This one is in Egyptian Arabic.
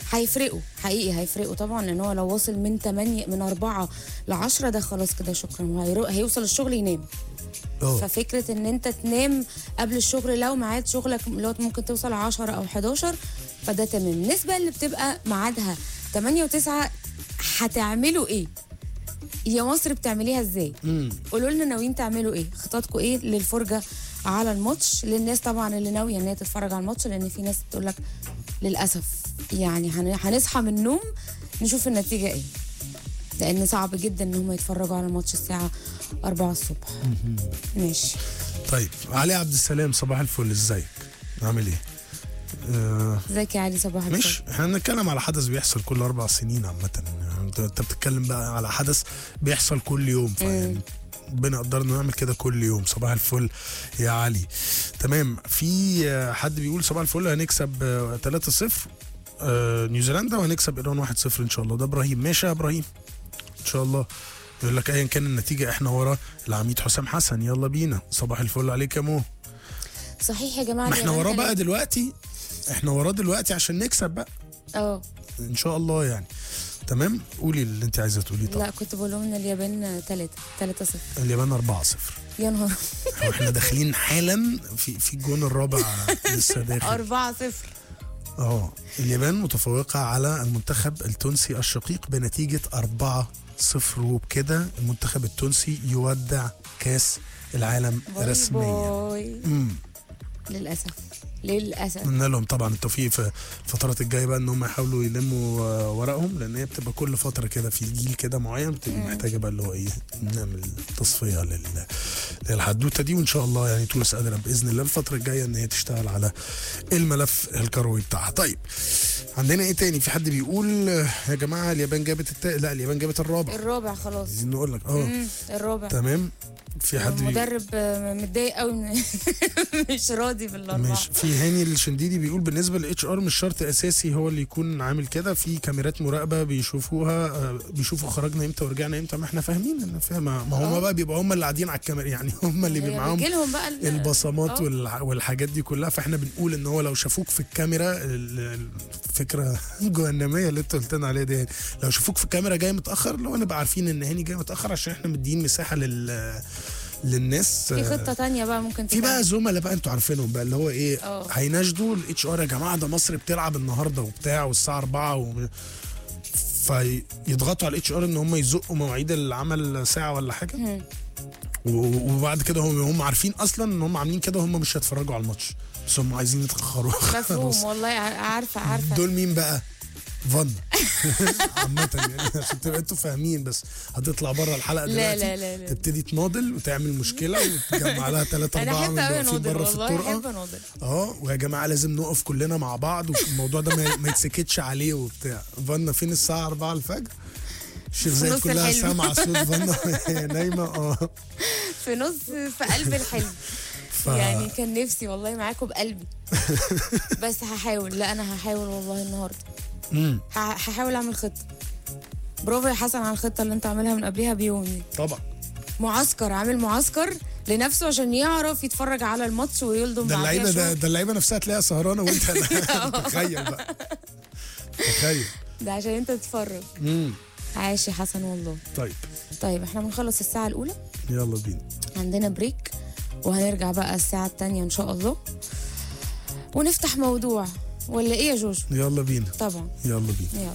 هيفرقوا حقيقي هيفرقوا طبعا لان هو لو وصل من 8 من 4 ل 10 ده خلاص كده شكرا هو هيوصل الشغل ينام اه ففكره ان انت تنام قبل الشغل لو ميعاد شغلك اللي هو ممكن توصل 10 او 11 فده تمام النسبه اللي بتبقى ميعادها 8 و9 هتعملوا ايه يا مصر بتعمليها ازاي امم قولوا لنا ناويين تعملوا ايه خططكم ايه للفرجه على الماتش للناس طبعا اللي ناويه ان هي تتفرج على الماتش لان في ناس تقول لك للاسف يعني هن- هنصحى من النوم نشوف النتيجه ايه لان صعب جدا ان هم يتفرجوا على الماتش الساعه 4 الصبح ماشي طيب علي عبد السلام صباح الفل ازيك عامل ايه آه ازيك يا علي صباح الفل مش احنا بنتكلم على حدث بيحصل كل اربع سنين عامه يعني انت انت بتتكلم بقى على حدث بيحصل كل يوم فيعني ربنا قدرنا نعمل كده كل يوم صباح الفل يا علي تمام في آه، حد بيقول صباح الفل هنكسب آه، 3-0 آه، نيوزيلندا وهنكسب ايران 1-0 ان شاء الله ده ابراهيم ماشي يا ابراهيم ان شاء الله يقول لك ايا كان النتيجه احنا ورا العميد حسام حسن يلا بينا صباح الفل عليك يا مو صحيح يا جماعه ما دي احنا وراه أمانة بقى ليه؟ دلوقتي احنا وراه دلوقتي عشان نكسب بقى اه ان شاء الله يعني تمام قولي اللي انت عايزه تقوليه طبعا لا كنت بقول لهم ان اليابان 3 3 0 اليابان 4 0 يا نهار واحنا داخلين حالا في في الجون الرابع لسه داخل 4 0 اه اليابان متفوقه على المنتخب التونسي الشقيق بنتيجه 4 0 وبكده المنتخب التونسي يودع كاس العالم باي رسميا باي امم للاسف للاسف اتمنى لهم طبعا التوفيق في الفترات الجايه بقى ان هم يحاولوا يلموا آه، ورقهم لان هي بتبقى كل فتره كده في جيل كده معين بتبقى محتاجه بقى اللي هو ايه نعمل تصفيه لل للحدوته دي وان شاء الله يعني تونس قادره باذن الله الفتره الجايه ان هي تشتغل على الملف الكروي بتاعها طيب عندنا ايه تاني في حد بيقول آه، يا جماعه اليابان جابت التا... لا اليابان جابت الرابع الرابع خلاص عايزين نقول لك اه مم، الرابع تمام في حد بيقول المدرب آه، متضايق قوي من- مش راضي بالاربعه ماشي في هاني الشنديدي بيقول بالنسبه للاتش ار مش شرط اساسي هو اللي يكون عامل كده في كاميرات مراقبه بيشوفوها آه، بيشوفوا خرجنا امتى ورجعنا امتى ما احنا فاهمين ان فاهم ما ما هم آه. بقى بيبقوا هم اللي قاعدين على الكاميرا يعني هم اللي بيبقى معاهم بيجي لهم بقى ال- البصمات آه. والح- والحاجات دي كلها فاحنا بنقول ان هو لو شافوك في الكاميرا ال- الفكره الجهنميه اللي انت قلت لنا عليها دي يعني لو شافوك في الكاميرا جاي متاخر لو نبقى عارفين ان هاني جاي متاخر عشان احنا مدين مساحه لل للناس في آه، خطه تانية بقى ممكن في بقى تتعمل. زملاء بقى انتوا عارفينهم بقى اللي هو ايه اه. هيناشدوا الاتش ار يا جماعه ده مصر بتلعب النهارده وبتاع والساعه 4 و... فيضغطوا على الاتش ار ان هم يزقوا مواعيد العمل ساعه ولا حاجه مم. و- وبعد كده هم هم عارفين اصلا ان هم عاملين كده هم مش هيتفرجوا على الماتش بس هم عايزين يتاخروا مفهوم خلاص. والله ع- عارفه عارفه دول مين بقى؟ فن عامة يعني عشان تبقى انتوا فاهمين بس هتطلع بره الحلقه لا دلوقتي لا لا لا تبتدي تناضل وتعمل مشكله وتجمع لها ثلاثة انا أربعة احب من قوي اللي واقفين اناضل بره في والله الطرقة احب اناضل اه ويا جماعه لازم نقف كلنا مع بعض والموضوع ده ما, ما يتسكتش عليه وبتاع فانا فين الساعه 4 الفجر الشيخ في زايد نص كلها الحلم. سامعه صوت فانا وهي نايمه اه في نص في قلب الحلم ف... يعني كان نفسي والله معاكم بقلبي بس هحاول لا انا هحاول والله النهارده مم. ه- هحاول اعمل خطه برافو يا حسن على الخطه اللي انت عاملها من قبلها بيوم دي طبعا معسكر عامل معسكر لنفسه عشان يعرف يتفرج على الماتش ويلضم ده بعديها اللعيبه ده, شوط. ده اللعيبه نفسها تلاقيها سهرانه وانت تخيل بقى تخيل ده عشان انت تتفرج مم. عاش يا حسن والله طيب طيب احنا بنخلص الساعه الاولى يلا بينا عندنا بريك وهنرجع بقى الساعه الثانيه ان شاء الله ونفتح موضوع ولا ايه يا جوجو يلا بينا طبعا يلا بينا يلا